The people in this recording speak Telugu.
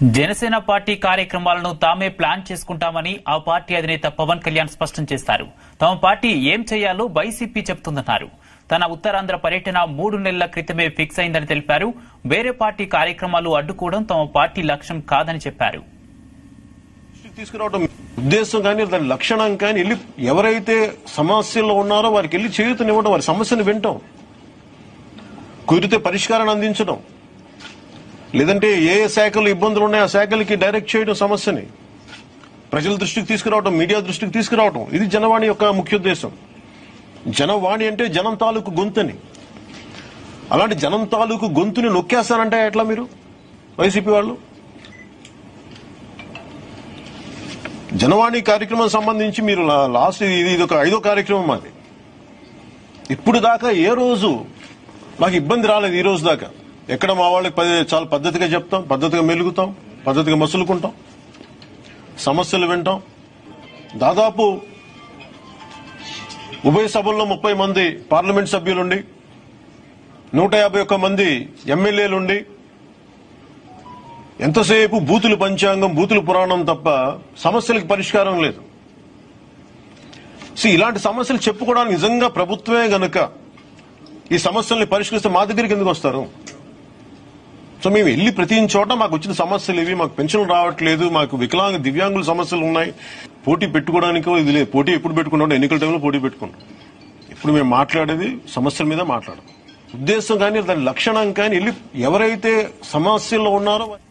జనసేన పార్టీ కార్యక్రమాలను తామే ప్లాన్ చేసుకుంటామని ఆ పార్టీ అధినేత పవన్ కళ్యాణ్ స్పష్టం చేశారు తమ పార్టీ ఏం చేయాలో వైసీపీ చెబుతుందన్నారు తన ఉత్తరాంధ్ర పర్యటన మూడు నెలల క్రితమే ఫిక్స్ అయిందని తెలిపారు వేరే పార్టీ కార్యక్రమాలు అడ్డుకోవడం తమ పార్టీ లక్ష్యం కాదని చెప్పారు దృష్టికి తీసుకురావడం ఉద్దేశం కానీ దాని లక్షణం కానీ వెళ్ళి ఎవరైతే సమస్యల్లో ఉన్నారో వారికి వెళ్ళి చేయూతనివ్వడం వారి సమస్యను వింటాం కుదిరితే పరిష్కారాన్ని అందించడం లేదంటే ఏ ఏ శాఖలు ఇబ్బందులు ఉన్నాయో ఆ శాఖలకి డైరెక్ట్ చేయడం సమస్యని ప్రజల దృష్టికి తీసుకురావడం మీడియా దృష్టికి తీసుకురావడం ఇది జనవాణి యొక్క ముఖ్య ఉద్దేశం జనవాణి అంటే జనం తాలూకు గొంతుని అలాంటి జనం తాలూకు గొంతుని నొక్కేస్తానంటే ఎట్లా మీరు వైసీపీ వాళ్ళు జనవాణి కార్యక్రమం సంబంధించి మీరు లా- లాస్ట్ ఇది ఇది ఒక ఐదో కార్యక్రమం మాది ఇప్పుడు దాకా ఏ రోజు మాకు ఇబ్బంది రాలేదు ఈ రోజు దాకా ఎక్కడ మా వాళ్ళకి పది- చాలా పద్ధతిగా చెప్తాం పద్ధతిగా మెలుగుతాం పద్ధతిగా మసులుకుంటాం సమస్యలు వింటాం దాదాపు ఉభయ సభల్లో ముప్పై మంది పార్లమెంట్ సభ్యులుండి నూట యాభై ఒక్క మంది ఎమ్మెల్యేలుండి ఎంతసేపు బూతులు పంచాంగం బూతులు పురాణం తప్ప సమస్యలకు పరిష్కారం లేదు సో ఇలాంటి సమస్యలు చెప్పుకోవడానికి నిజంగా ప్రభుత్వమే గనక ఈ సమస్యల్ని పరిష్కరిస్తే మా దగ్గరికి ఎందుకు వస్తారు సో మేము వెళ్ళి ప్రతి చోట మాకు వచ్చిన సమస్యలు ఇవి మాకు పెన్షన్లు రావట్లేదు మాకు వికలాంగ దివ్యాంగుల సమస్యలు ఉన్నాయి పోటీ పెట్టుకోవడానికో ఇది లేదు పోటీ ఎప్పుడు పెట్టుకుంటాం ఎన్నికల టైంలో పోటీ పెట్టుకుంటాం ఇప్పుడు మేము మాట్లాడేది సమస్యల మీద మాట్లాడడం ఉద్దేశం కానీ దాని లక్షణం కానీ వెళ్ళి ఎవరైతే సమస్యల్లో ఉన్నారో